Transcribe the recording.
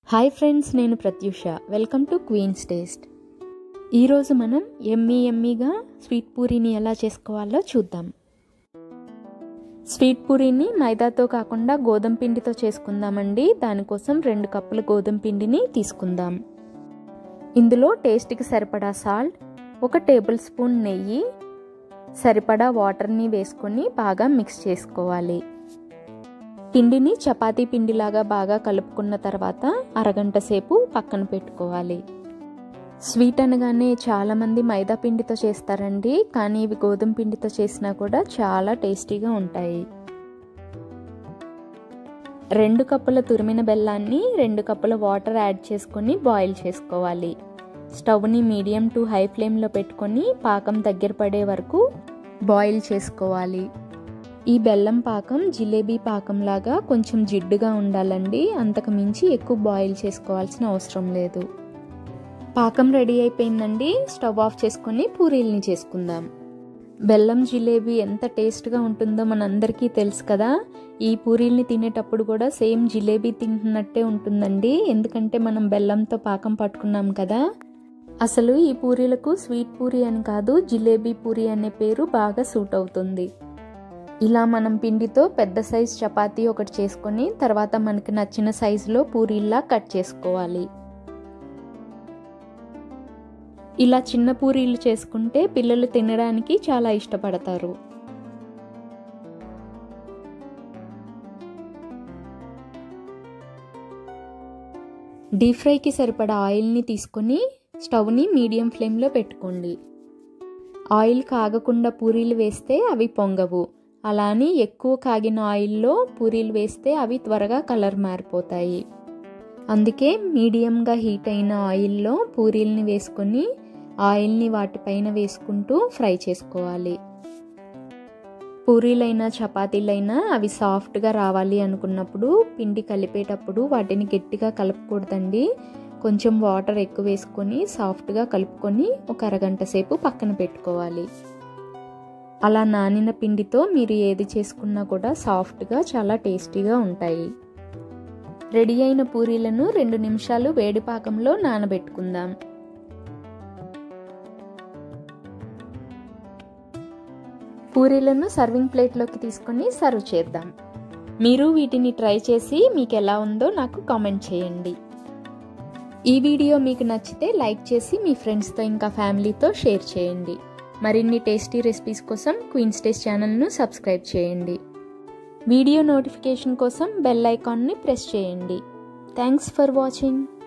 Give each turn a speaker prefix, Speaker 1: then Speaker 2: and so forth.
Speaker 1: hi friends నేను Prathyusha welcome to Queen's Taste ఈరోజు మనం ఎమ్మీ ఎమ్మీగా స్వీట్ పూరీని ఎలా చేసుకోవాలో చూద్దాం స్వీట్ పూరీని మైదాతో కాకుండా గోధుమ పిండితో చేసుకుందామండి దానికోసం రెండు కప్పుల గోధుమ పిండిని తీసుకుందాం ఇందులో టేస్ట్కి సరిపడా సాల్ట్ ఒక టేబుల్ స్పూన్ నెయ్యి సరిపడా వాటర్ని వేసుకొని బాగా మిక్స్ చేసుకోవాలి పిండిని చపాతీ పిండిలాగా బాగా కలుపుకున్న తర్వాత అరగంట సేపు పక్కన పెట్టుకోవాలి స్వీట్ అనగానే చాలామంది మైదా పిండితో చేస్తారండి కానీ ఇవి గోధుమ పిండితో చేసినా కూడా చాలా టేస్టీగా ఉంటాయి రెండు కప్పుల తురిమిన బెల్లాన్ని రెండు కప్పుల వాటర్ యాడ్ చేసుకొని బాయిల్ చేసుకోవాలి స్టవ్ని మీడియం టు హై ఫ్లేమ్లో పెట్టుకొని పాకం దగ్గర పడే వరకు బాయిల్ చేసుకోవాలి ఈ బెల్లం పాకం జిలేబీ పాకంలాగా కొంచెం జిడ్డుగా ఉండాలండి అంతకు మించి ఎక్కువ బాయిల్ చేసుకోవాల్సిన అవసరం లేదు పాకం రెడీ అయిపోయిందండి స్టవ్ ఆఫ్ చేసుకొని పూరీల్ని చేసుకుందాం బెల్లం జిలేబీ ఎంత టేస్ట్గా ఉంటుందో మనందరికీ తెలుసు కదా ఈ పూరీల్ని తినేటప్పుడు కూడా సేమ్ జిలేబీ తింటున్నట్టే ఉంటుందండి ఎందుకంటే మనం బెల్లంతో పాకం పట్టుకున్నాం కదా అసలు ఈ పూరీలకు స్వీట్ పూరీ అని కాదు జిలేబీ పూరీ అనే పేరు బాగా సూట్ అవుతుంది ఇలా మనం పిండితో పెద్ద సైజ్ చపాతీ ఒకటి చేసుకొని తర్వాత మనకి నచ్చిన సైజులో పూరీల్లా కట్ చేసుకోవాలి ఇలా చిన్న పూరీలు చేసుకుంటే పిల్లలు తినడానికి చాలా ఇష్టపడతారు డీప్ ఫ్రైకి సరిపడా ఆయిల్ని తీసుకొని స్టవ్ని మీడియం ఫ్లేమ్లో పెట్టుకోండి ఆయిల్ కాగకుండా పూరీలు వేస్తే అవి పొంగవు అలాని ఎక్కువ కాగిన ఆయిల్లో పూరీలు వేస్తే అవి త్వరగా కలర్ మారిపోతాయి అందుకే మీడియంగా హీట్ అయిన ఆయిల్లో పూరీల్ని వేసుకొని ఆయిల్ని వాటిపైన వేసుకుంటూ ఫ్రై చేసుకోవాలి పూరీలైనా చపాతీలైనా అవి సాఫ్ట్గా రావాలి అనుకున్నప్పుడు పిండి కలిపేటప్పుడు వాటిని గట్టిగా కలపకూడదండి కొంచెం వాటర్ ఎక్కువ వేసుకొని సాఫ్ట్గా కలుపుకొని ఒక అరగంట సేపు పక్కన పెట్టుకోవాలి అలా నానిన పిండితో మీరు ఏది చేసుకున్నా కూడా సాఫ్ట్గా చాలా టేస్టీగా ఉంటాయి రెడీ అయిన పూరీలను రెండు నిమిషాలు వేడి పాకంలో నానబెట్టుకుందాం పూరీలను సర్వింగ్ ప్లేట్లోకి తీసుకొని సర్వ్ చేద్దాం మీరు వీటిని ట్రై చేసి మీకు ఎలా ఉందో నాకు కామెంట్ చేయండి ఈ వీడియో మీకు నచ్చితే లైక్ చేసి మీ ఫ్రెండ్స్తో ఇంకా ఫ్యామిలీతో షేర్ చేయండి మరిన్ని టేస్టీ రెసిపీస్ కోసం క్వీన్స్ టేస్ట్ ఛానల్ను సబ్స్క్రైబ్ చేయండి వీడియో నోటిఫికేషన్ కోసం బెల్ ఐకాన్ని ప్రెస్ చేయండి థ్యాంక్స్ ఫర్ వాచింగ్